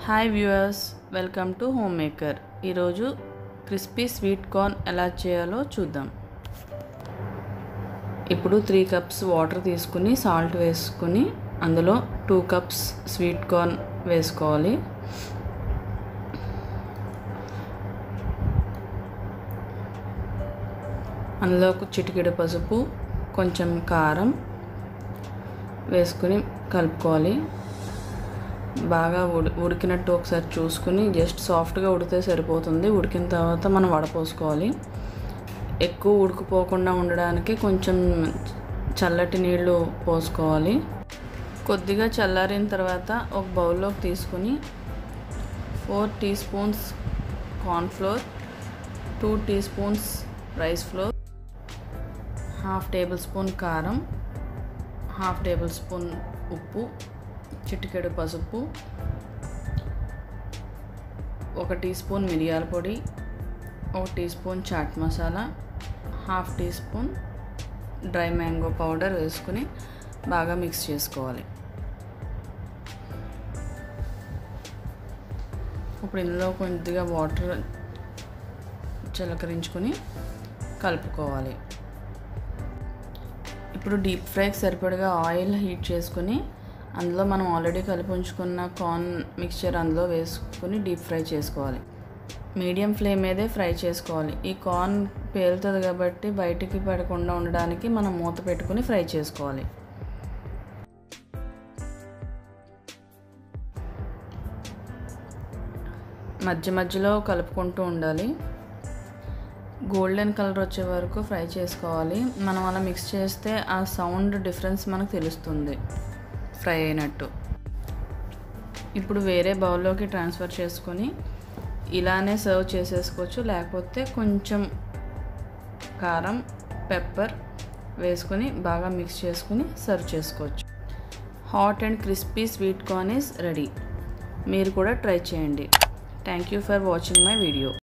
hi viewers welcome to home maker ఈరోజు crispy sweet corn ఎలా చేయాలో చూద్దాం ఇప్పుడు త్రీ కప్స్ వాటర్ తీసుకుని సాల్ట్ వేసుకుని అందులో టూ కప్స్ స్వీట్ కార్న్ వేసుకోవాలి అందులో ఒక చిటికెడు పసుపు కొంచెం కారం వేసుకుని కలుపుకోవాలి బాగా ఉడి ఉడికినట్టు ఒకసారి చూసుకుని జస్ట్ సాఫ్ట్గా ఉడితే సరిపోతుంది ఉడికిన తర్వాత మనం వడపోసుకోవాలి ఎక్కువ ఉడికిపోకుండా ఉండడానికి కొంచెం చల్లటి నీళ్ళు పోసుకోవాలి కొద్దిగా చల్లారిన తర్వాత ఒక బౌల్లోకి తీసుకుని four teaspoons cornflour two teaspoons rice flour half tablespoon కారం హాఫ్ టేబుల్ స్పూన్ ఉప్పు చిటికెడు పసుపు ఒక టీ స్పూన్ మిరియాల పొడి ఒక teaspoon chaat masala half teaspoon dry mango powder వేసుకుని బాగా మిక్స్ చేసుకోవాలి ఇప్పుడు ఇందులో కొద్దిగా వాటర్ చిలకరించుకొని కలుపుకోవాలి ఇప్పుడు డీప్ ఫ్రైకి సరిపడగా ఆయిల్ హీట్ చేసుకుని అందులో మనం ఆల్రెడీ కలిపి ఉంచుకున్న కార్న్ మిక్చర్ అందులో వేసుకుని డీప్ ఫ్రై చేసుకోవాలి మీడియం ఫ్లేమ్ మీదే ఫ్రై చేసుకోవాలి ఈ కార్న్ పేలుతుంది కాబట్టి బయటికి పడకుండా ఉండడానికి మనం మూత పెట్టుకుని ఫ్రై చేసుకోవాలి మధ్య మధ్యలో కలుపుకుంటూ ఉండాలి గోల్డెన్ కలర్ వచ్చే వరకు ఫ్రై చేసుకోవాలి మనం అలా మిక్స్ చేస్తే ఆ సౌండ్ డిఫరెన్స్ మనకు తెలుస్తుంది ఫ్రై అయినట్టు ఇప్పుడు వేరే బౌల్లోకి ట్రాన్స్ఫర్ చేసుకొని ఇలానే సర్వ్ చేసేసుకోవచ్చు లేకపోతే కొంచెం కారం పెప్పర్ వేసుకొని బాగా మిక్స్ చేసుకుని సర్వ్ చేసుకోవచ్చు hot and crispy sweet corn is ready మీరు కూడా ట్రై చేయండి thank you for watching my video